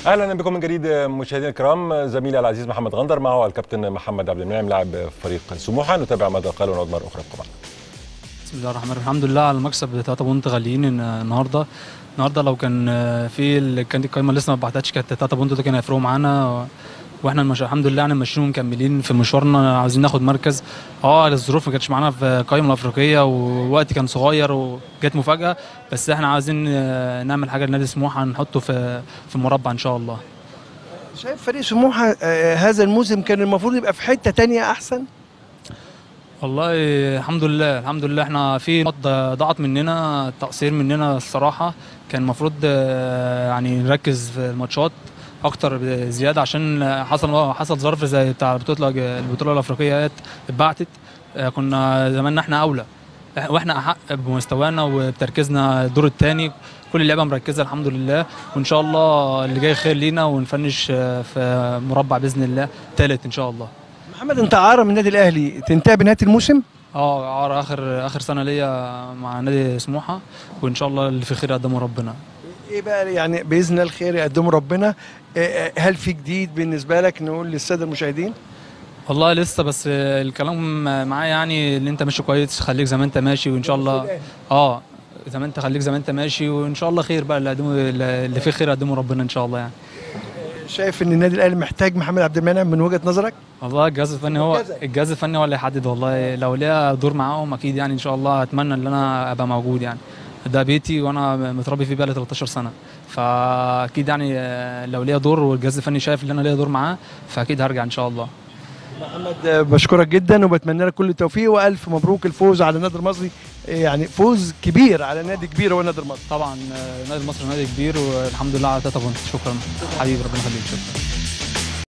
اهلا بكم من جديد مشاهدينا الكرام زميلي العزيز محمد غندر معه الكابتن محمد عبد المنعم لاعب فريق سموحه نتابع ماذا قالوا ونعود مره اخرى طبعا بسم الله الرحمن الرحيم الحمد لله على المكسب 3 بونت غاليين إن النهارده النهارده لو كان في اللي كانت القايمه لسه ما بعتتش كانت 3 بونت ده كان هيفرقوا معانا واحنا المش... الحمد لله يعني ماشيين ومكملين في مشوارنا عاوزين ناخد مركز اه الظروف ما كانتش معانا في القايمه الافريقيه ووقتي كان صغير وجت مفاجاه بس احنا عاوزين آه، نعمل حاجه لنادي سموحه نحطه في في مربع ان شاء الله شايف فريق سموحه آه، هذا الموسم كان المفروض يبقى في حته تانية احسن والله الحمد لله الحمد لله احنا في نقط ضاعت مننا تقصير مننا الصراحه كان المفروض آه، يعني نركز في الماتشات اكتر زياده عشان حصل حصل ظرف زي بتاع البطوله البطوله الافريقيه ديت اتبعتت آه، كنا زماننا احنا اولى واحنا احق بمستوانا وبتركيزنا الدور الثاني كل اللعبه مركزه الحمد لله وان شاء الله اللي جاي خير لينا ونفنش آه، في مربع باذن الله ثالث ان شاء الله محمد انت عاره من النادي الاهلي تنتهي بنهايه الموسم اه عار اخر اخر سنه ليا مع نادي سموحه وان شاء الله اللي في خير قدامه ربنا ايه بقى يعني باذن الله الخير يقدمه ربنا آه، آه، هل في جديد بالنسبه لك نقول للساده المشاهدين والله لسه بس الكلام معايا يعني ان انت ماشي كويس خليك زي ما انت ماشي وان شاء الله اه زي ما انت خليك زي ما انت ماشي وان شاء الله خير بقى اللي قدمه اللي فيه خير قدمه ربنا ان شاء الله يعني شايف ان النادي الاهلي محتاج محمد عبد المنعم من وجهه نظرك والله الجهاز الفني هو وكذا. الجهاز الفني هو اللي يحدد والله لو ليا دور معاهم اكيد يعني ان شاء الله اتمنى ان انا ابقى موجود يعني ده بيتي وانا متربي فيه بقالي 13 سنه فاكيد يعني آه، لو ليا دور والجهاز الفني شايف ان انا ليا دور معاه فاكيد هرجع ان شاء الله محمد آه، بشكرك جدا وبتمنى لك كل التوفيق والف مبروك الفوز على النادي المصري آه، يعني فوز كبير على نادي كبير هو النادي المصري طبعا آه، النادي المصري نادي كبير والحمد لله على 3 بونت شكرا حبيبي ربنا يخليك شكرا